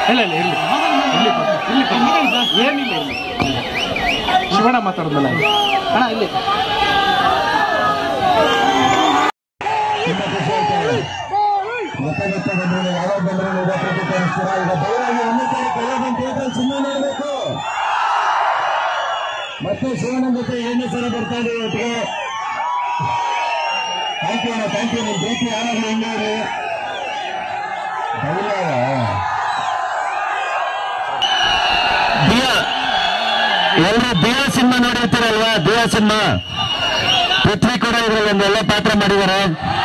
ಇಲ್ಲ ಇಲ್ಲ ಇರ್ಲಿ ಇಲ್ಲಿ ಇಲ್ಲಿ ಏನಿಲ್ಲ ಇಲ್ಲಿ ಶಿವಣ್ಣ ಮಾತಾಡಿದ್ನಲ್ಲ ಅಣ್ಣ ಇಲ್ಲಿ ತುಂಬ ಖುಷಿ ಆಯ್ತು ಮತ್ತೆ ಮತ್ತೆ ಬಂದ್ರೆ ಯಾವಾಗ ಬಂದ್ರೆ ಈಗ ಪ್ರತಿಕ್ರಿಯಿಸ್ತೀರಾ ಈಗ ದಯವಾಗಿ ಒಂದೇ ಕಡೆ ಕೆಲವೊಂದು ಥಿಯೇಟರ್ ಸಿನಿಮಾ ನೋಡಬೇಕು ಮತ್ತೆ ಶಿವಣ್ಣ ಜೊತೆ ಏಳನೇ ಸಲ ಬರ್ತಾ ಇದೆ ಇವತ್ತಿಗೆ ಥ್ಯಾಂಕ್ ಯು ಅಣ್ಣ ಥ್ಯಾಂಕ್ ಯು ನಿಮ್ಮ ಪ್ರೀತಿ ಯಾವಾಗಲೂ ಹಿಂಗೆ ಇದೆ ದಿಯಾ ಎಲ್ಲರೂ ದಿಯಾ ಸಿನಿಮಾ ನೋಡಿರ್ತೀರಲ್ವಾ ದಿಯಾ ಸಿನಿಮಾ ಪೃಥ್ವಿ ಕೂಡ ಇದ್ರಲ್ಲಿ ಒಂದು ಒಳ್ಳೆ ಪಾತ್ರ ಮಾಡಿದ್ದಾರೆ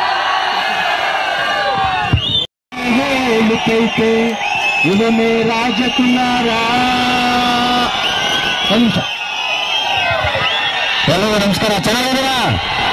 ಹೇಳಿಕೈತೆ ಇವನೇ ರಾಜಕುಮಾರ ಒಂದು ನಿಮಿಷ ಎಲ್ಲರಿಗೂ ನಮಸ್ಕಾರ ಚೆನ್ನಾಗಿದ್ದೀರಾ